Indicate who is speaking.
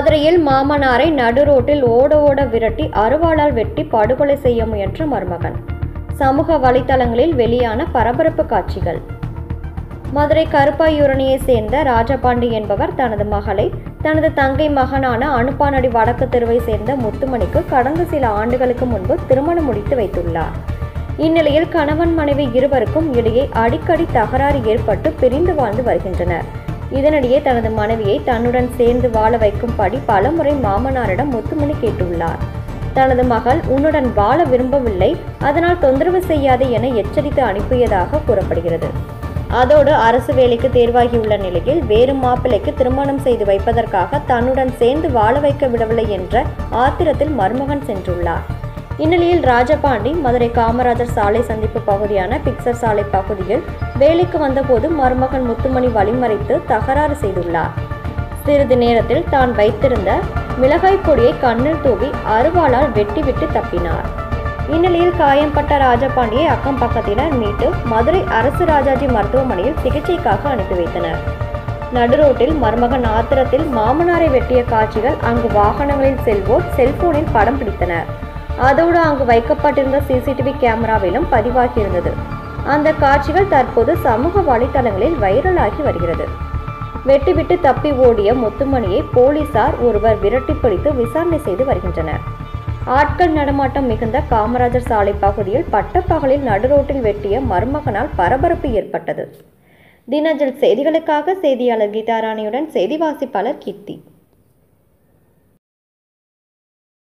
Speaker 1: மதுரையில் மாமனாரை நடுரோட்டில் ஓட ஓட விரட்டி அருவாளால் வெட்டி படுகொலை செய்ய முயன்ற மருமகன் சமூக வலைதளங்களில் வெளியான பரபரப்பு காட்சிகள் மதுரை கருப்பாயூரணியை சேர்ந்த ராஜபாண்டி என்பவர் தனது மகளை தனது தங்கை மகனான அனுப்பானடி வடக்கு தெருவை சேர்ந்த முத்துமணிக்கு கடந்த சில ஆண்டுகளுக்கு முன்பு திருமணம் முடித்து வைத்துள்ளார் இந்நிலையில் கணவன் மனைவி இருவருக்கும் இடையே அடிக்கடி தகராறு ஏற்பட்டு பிரிந்து வாழ்ந்து வருகின்றனர் இதனிடையே தனது மனைவியை தன்னுடன் சேர்ந்து வாழ வைக்கும்படி பலமுறை மாமனாரிடம் முத்துமணி கேட்டுள்ளார் தனது மகள் உன்னுடன் வாழ விரும்பவில்லை அதனால் தொந்தரவு செய்யாதே என எச்சரித்து அனுப்பியதாக கூறப்படுகிறது அதோடு அரசு வேலைக்கு தேர்வாகியுள்ள நிலையில் வேறு மாப்பிள்ளைக்கு திருமணம் செய்து வைப்பதற்காக தன்னுடன் சேர்ந்து வாழ வைக்க விடவில்லை என்ற ஆத்திரத்தில் மருமகன் சென்றுள்ளார் இந்நிலையில் ராஜபாண்டி மதுரை காமராஜர் சாலை சந்திப்பு பகுதியான பிக்சர் சாலை பகுதியில் வேலைக்கு வந்தபோது மருமகன் முத்துமணி வழிமறைத்து தகராறு செய்துள்ளார் சிறிது நேரத்தில் தான் வைத்திருந்த மிளகாய் பொடியை கண்ணில் தூவி அருவாளால் வெட்டிவிட்டு தப்பினார் இந்நிலையில் காயம்பட்ட ராஜபாண்டியை அக்கம் பக்கத்தினர் மீட்டு மதுரை அரசு ராஜாஜி மருத்துவமனையில் சிகிச்சைக்காக அனுப்பி வைத்தனர் நடுரோட்டில் மருமகன் ஆத்திரத்தில் மாமனாரை வெட்டிய காட்சிகள் அங்கு வாகனங்களில் செல்வோர் செல்போனில் படம் பிடித்தனர் அதோடு அங்கு வைக்கப்பட்டிருந்த சிசிடிவி கேமராவிலும் பதிவாகியிருந்தது அந்த காட்சிகள் தற்போது சமூக வலைதளங்களில் வைரலாகி வருகிறது வெட்டிவிட்டு தப்பி ஓடிய முத்துமணியை போலீசார் ஒருவர் விரட்டி பிடித்து விசாரணை செய்து வருகின்றனர் ஆட்கள் நடமாட்டம் மிகுந்த காமராஜர் சாலை பகுதியில் பட்டப்பகலில் நடுரோட்டில் வெட்டிய மருமகனால் பரபரப்பு ஏற்பட்டது தினஜல் செய்திகளுக்காக செய்தியாளர் கீதாராணியுடன் செய்தி வாசிப்பாளர் கீர்த்தி